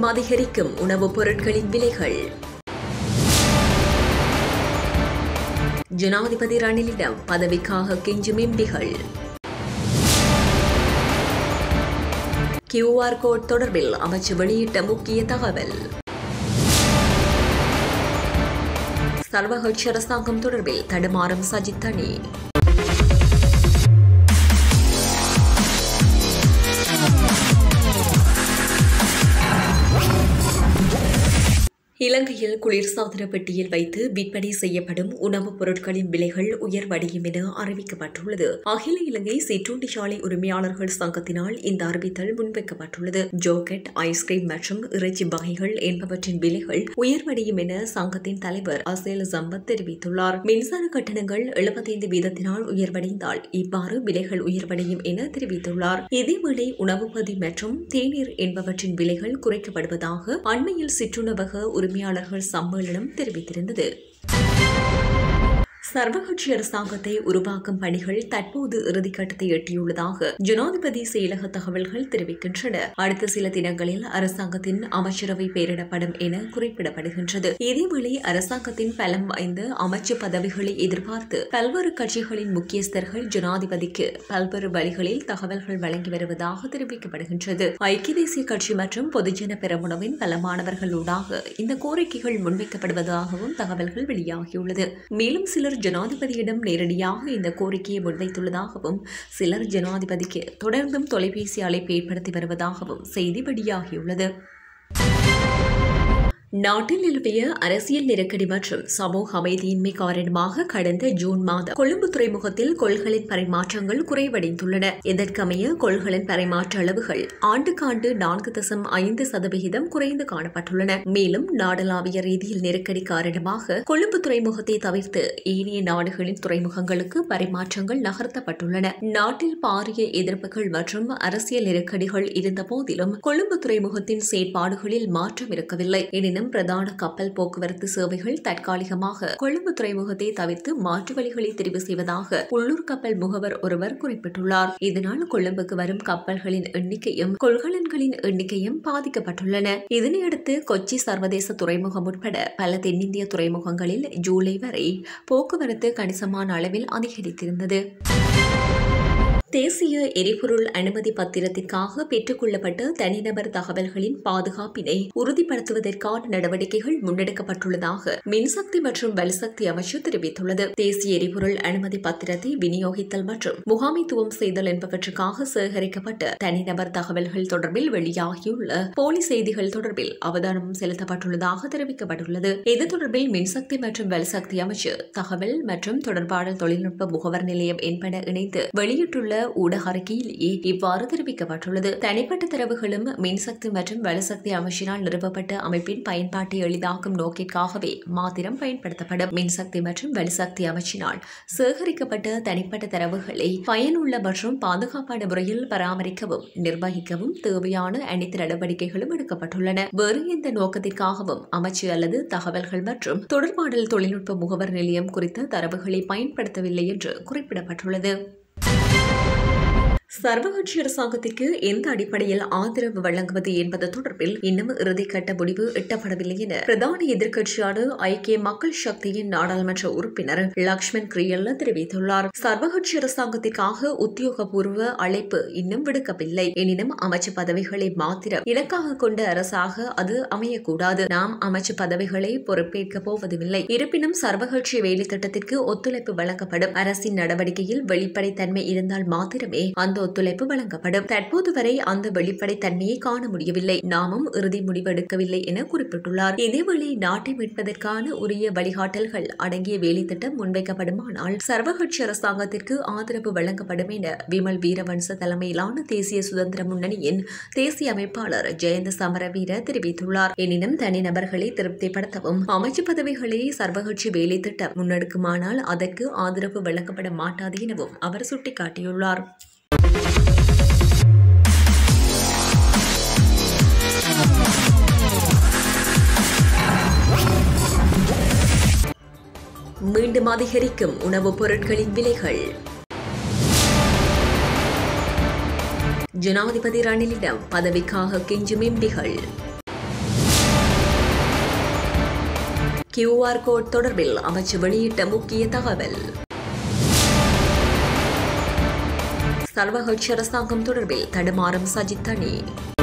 அதிகரிக்கும் உணவுப் பொருட்களின் விலைகள் ஜனாதிபதி ரணிலிடம் பதவிக்காக கெஞ்சும் எம்பிகள் கியூஆர் கோட் தொடர்பில் அமைச்சு வெளியிட்ட முக்கிய தகவல் சர்வகட்சி அரசாங்கம் தொடர்பில் தடுமாறும் சஜித் அணி இலங்கையில் குளிர்சாதன பெட்டியில் வைத்து விற்பனை செய்யப்படும் உணவுப் பொருட்களின் விலைகள் உயர்வடையும் என அறிவிக்கப்பட்டுள்ளது அகில இலங்கை சிற்றுண்டி சாலை உரிமையாளர்கள் சங்கத்தினால் இந்த அறிவித்தல் முன்வைக்கப்பட்டுள்ளது ஜோக்கெட் ஐஸ்கிரீம் மற்றும் இறைச்சி வகைகள் என்பவற்றின் விலைகள் உயர்வடையும் என சங்கத்தின் தலைவர் அசேல் ஜம்பத் தெரிவித்துள்ளார் மின்சார கட்டணங்கள் எழுபத்தைந்து வீதத்தினால் உயர்வடைந்தால் இவ்வாறு விலைகள் உயர்வடையும் என தெரிவித்துள்ளார் இதேவேளை உணவுப்பதி மற்றும் தேநீர் என்பவற்றின் விலைகள் குறைக்கப்படுவதாக அண்மையில் சிற்றுணவக உரிமையாளர்கள் சம்மேளனம் தெரிவித்திருந்தது சர்வகட்சி அரசாங்கத்தை உருவாக்கும் பணிகள் தற்போது இறுதிக்கட்டத்தை எட்டியுள்ளதாக ஜனாதிபதி செயலக தகவல்கள் தெரிவிக்கின்றன அடுத்த சில தினங்களில் அரசாங்கத்தின் அமைச்சரவை பெயரிடப்படும் என குறிப்பிடப்படுகின்றது இதேவேளை அரசாங்கத்தின் பலம் வாய்ந்த அமைச்சு பதவிகளை எதிர்பார்த்து பல்வேறு கட்சிகளின் முக்கியஸ்தர்கள் ஜனாதிபதிக்கு பல்வேறு வழிகளில் தகவல்கள் வழங்கி வருவதாக தெரிவிக்கப்படுகின்றது ஐக்கிய தேசிய கட்சி மற்றும் பொதுஜன பெரமுனவின் பலமானவர்களூடாக இந்த கோரிக்கைகள் முன்வைக்கப்படுவதாகவும் தகவல்கள் வெளியாகியுள்ளது மேலும் சிலர் ஜனாதிபதியிடம் நேரடியாக இந்த கோரிக்கையை முன்வைத்துள்ளதாகவும் சிலர் ஜனாதிபதிக்கு தொடர்ந்தும் தொலைபேசி அழைப்பு ஏற்படுத்தி வருவதாகவும் செய்தி வெளியாகியுள்ளது நாட்டில் நிலவிய அரசியல் நெருக்கடி மற்றும் சமூக அமைதியின்மை காரணமாக கடந்த ஜூன் மாதம் கொழும்பு துறைமுகத்தில் கொள்களின் பரிமாற்றங்கள் குறைவடைந்துள்ளன இதற்கமைய கொள்களின் பரிமாற்ற அளவுகள் ஆண்டுக்காண்டு நான்கு தசம் ஐந்து சதவிகிதம் குறைந்து காணப்பட்டுள்ளன மேலும் நாடளாவிய ரீதியில் நெருக்கடி காரணமாக கொழும்பு துறைமுகத்தை தவிர்த்து ஏனைய நாடுகளின் துறைமுகங்களுக்கு பரிமாற்றங்கள் நகர்த்தப்பட்டுள்ளன நாட்டில் பாரிய எதிர்ப்புகள் மற்றும் அரசியல் நெருக்கடிகள் இருந்த போதிலும் கொழும்பு துறைமுகத்தின் செயற்பாடுகளில் மாற்றம் இருக்கவில்லை எனினும் எனினும் பிரதான கப்பல் போக்குவரத்து சேவைகள் தற்காலிகமாக கொழும்பு துறைமுகத்தை தவிர்த்து மாற்று வழிகளை தெரிவு செய்வதாக உள்ளூர் கப்பல் முகவர் ஒருவர் குறிப்பிட்டுள்ளார் இதனால் கொழும்புக்கு வரும் கப்பல்களின் எண்ணிக்கையும் கொள்கலன்களின் எண்ணிக்கையும் பாதிக்கப்பட்டுள்ளன இதனையடுத்து கொச்சி சர்வதேச துறைமுகம் உட்பட பல தென்னிந்திய துறைமுகங்களில் ஜூலை வரை போக்குவரத்து கணிசமான அளவில் அதிகரித்திருந்தது தேசிய எரிபொருள் அனுமதி பத்திரத்திற்காக பெற்றுக்கொள்ளப்பட்ட தனிநபர் தகவல்களின் பாதுகாப்பினை உறுதிப்படுத்துவதற்கான நடவடிக்கைகள் முன்னெடுக்கப்பட்டுள்ளதாக மின்சக்தி மற்றும் வலுசக்தி அமைச்சு தெரிவித்துள்ளது தேசிய எரிபொருள் அனுமதி பத்திரத்தை விநியோகித்தல் மற்றும் முகாமைத்துவம் செய்தல் என்பவற்றுக்காக சேகரிக்கப்பட்ட தனிநபர் தகவல்கள் தொடர்பில் வெளியாகியுள்ள போலி செய்திகள் தொடர்பில் அவதானம் செலுத்தப்பட்டுள்ளதாக தெரிவிக்கப்பட்டுள்ளது இது தொடர்பில் மின்சக்தி மற்றும் வலுசக்தி அமைச்சு தகவல் மற்றும் தொடர்பாடல் தொழில்நுட்ப முகவர் நிலையம் என்பன இணைந்து வெளியிட்டுள்ள ஊடக அறிக்கையிலேயே இவ்வாறு தெரிவிக்கப்பட்டுள்ளது தனிப்பட்ட தரவுகளும் மின்சக்தி மற்றும் வலுசக்தி அமைச்சினால் நிறுவப்பட்ட அமைப்பின் பயன்பாட்டை எளிதாக்கும் நோக்கிற்காகவே மாத்திரம் பயன்படுத்தப்படும் மின்சக்தி மற்றும் வலுசக்தி அமைச்சினால் சேகரிக்கப்பட்ட தனிப்பட்ட தரவுகளை பயனுள்ள மற்றும் பாதுகாப்பான முறையில் பராமரிக்கவும் நிர்வகிக்கவும் தேவையான அனைத்து நடவடிக்கைகளும் எடுக்கப்பட்டுள்ளன வேறு எந்த நோக்கத்திற்காகவும் அமைச்சு அல்லது தகவல்கள் மற்றும் தொடர்பாடல் தொழில்நுட்ப முகவர் நிலையம் குறித்த தரவுகளை பயன்படுத்தவில்லை என்று குறிப்பிடப்பட்டுள்ளது சர்வகட்சி அரசாங்கத்திற்கு எந்த அடிப்படையில் ஆதரவு வழங்குவது என்பது தொடர்பில் இன்னும் இறுதிக்கட்ட முடிவு எட்டப்படவில்லை என பிரதான எதிர்க்கட்சியான ஐக்கிய மக்கள் சக்தியின் நாடாளுமன்ற உறுப்பினர் லக்ஷ்மண் கிரியல்ல தெரிவித்துள்ளார் சர்வகட்சி அரசாங்கத்திற்காக உத்தியோகபூர்வ அழைப்பு இன்னும் விடுக்கவில்லை எனினும் அமைச்சு பதவிகளை மாத்திரம் இலக்காக கொண்ட அரசாக அது அமையக்கூடாது நாம் அமைச்சு பதவிகளை பொறுப்பேற்க போவதுமில்லை இருப்பினும் சர்வகட்சி வேலை திட்டத்திற்கு ஒத்துழைப்பு வழங்கப்படும் அரசின் நடவடிக்கையில் வெளிப்படைத்தன்மை இருந்தால் மாத்திரமே அந்த ஒத்துழைப்பு வழங்கப்படும் தற்போது வரை அந்த வெளிப்படைத்தன்மையை காண முடியவில்லை நாமும் இறுதி முடிவெடுக்கவில்லை என குறிப்பிட்டுள்ளார் இதேவேளை நாட்டை மீட்பதற்கான உரிய வழிகாட்டல்கள் அடங்கிய வேலை திட்டம் முன்வைக்கப்படுமானால் சர்வகட்சி அரசாங்கத்திற்கு ஆதரவு வழங்கப்படும் என விமல் வீரவன்ச தலைமையிலான தேசிய சுதந்திர முன்னணியின் தேசிய அமைப்பாளர் ஜெயந்த சமரவீர தெரிவித்துள்ளார் எனினும் தனிநபர்களை திருப்திப்படுத்தவும் அமைச்சு பதவிகளை சர்வகட்சி வேலை திட்டம் முன்னெடுக்குமானால் அதற்கு ஆதரவு வழங்கப்பட மாட்டாது எனவும் அவர் சுட்டிக்காட்டியுள்ளார் மீண்டும் அதிகரிக்கும் உணவுப் பொருட்களின் விலைகள் ஜனாதிபதி ரணிலிடம் பதவிக்காக கெஞ்சும் எம்பிகள் கியூஆர் கோட் தொடர்பில் அமைச்சு வெளியிட்ட முக்கிய தகவல் சர்வகட்சி அரசாங்கம் தொடர்பில் தடுமாறும் சஜித் அணி